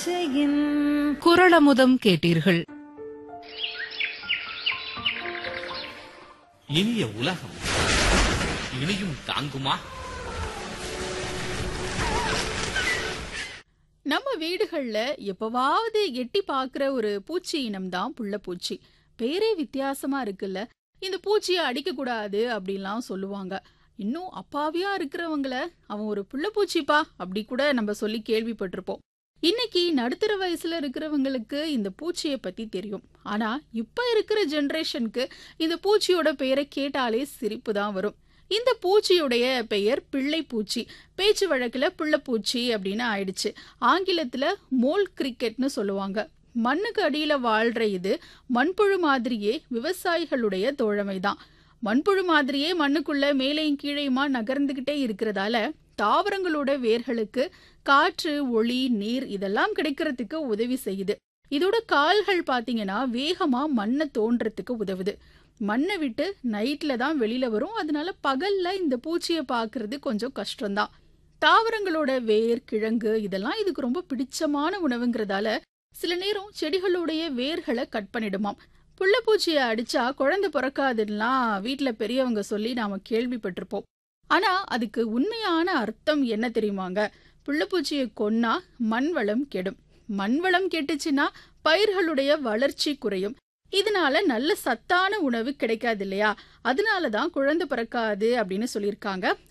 குரளமுதம் கேட்டீர்கள் இனிய உலகம் இனியும் தாங்குமா நம்ம வீடுகள்ல எப்பவாவது எட்டி பார்க்குற ஒரு பூச்சி இனம்தான் புள்ளப்பூச்சி பேரே வித்தியாசமா இருக்குல்ல இந்த பூச்சியை அடிக்கக்கூடாது அப்படின்லாம் சொல்லுவாங்க இன்னும் அப்பாவியா இருக்கிறவங்கள அவன் ஒரு புள்ளப்பூச்சிப்பா அப்படி கூட நம்ம சொல்லி கேள்விப்பட்டிருப்போம் இன்னைக்கு நடுத்தர வயசுல இருக்கிறவங்களுக்கு இந்த பூச்சியை பத்தி தெரியும் ஆனா இப்ப இருக்கிற ஜெனரேஷனுக்கு இந்த பூச்சியோட பெயரை கேட்டாலே சிரிப்பு தான் வரும் இந்த பூச்சியுடைய பெயர் பிள்ளைப்பூச்சி பேச்சு வழக்குல பிள்ளைப்பூச்சி அப்படின்னு ஆயிடுச்சு ஆங்கிலத்துல மோல் கிரிக்கெட்னு சொல்லுவாங்க மண்ணுக்கு அடியில வாழ்ற இது மண்புழு மாதிரியே விவசாயிகளுடைய தோழமை தான் மண்புழு மாதிரியே மண்ணுக்குள்ள மேலேயும் கீழேயுமா நகர்ந்துகிட்டே இருக்கிறதால தாவரங்களோட வேர்களுக்கு காற்று ஒளி நீர் இதெல்லாம் கிடைக்கிறதுக்கு உதவி செய்யுது இதோட கால்கள் பாத்தீங்கன்னா வேகமா மண்ணை தோன்றதுக்கு உதவுது மண்ணை விட்டு நைட்ல தான் வெளியில வரும் அதனால பகல்ல இந்த பூச்சியை பார்க்கிறது கொஞ்சம் கஷ்டம்தான் தாவரங்களோட வேர் கிழங்கு இதெல்லாம் இதுக்கு ரொம்ப பிடிச்சமான உணவுங்கிறதால சில நேரம் செடிகளுடைய வேர்களை கட் பண்ணிடுமாம் புள்ளப்பூச்சியை அடிச்சா குழந்தை பிறக்காதுலாம் வீட்ல பெரியவங்க சொல்லி நாம கேள்விப்பட்டிருப்போம் ஆனா அதுக்கு உண்மையான அர்த்தம் என்ன தெரியுமாங்க புள்ளப்பூச்சியை கொன்னா மண் வளம் கெடும் மண் வளம் கெட்டுச்சுன்னா பயிர்களுடைய வளர்ச்சி குறையும் இதனால நல்ல சத்தான உணவு கிடைக்காது இல்லையா அதனால தான் குழந்தை பிறக்காது அப்படின்னு சொல்லியிருக்காங்க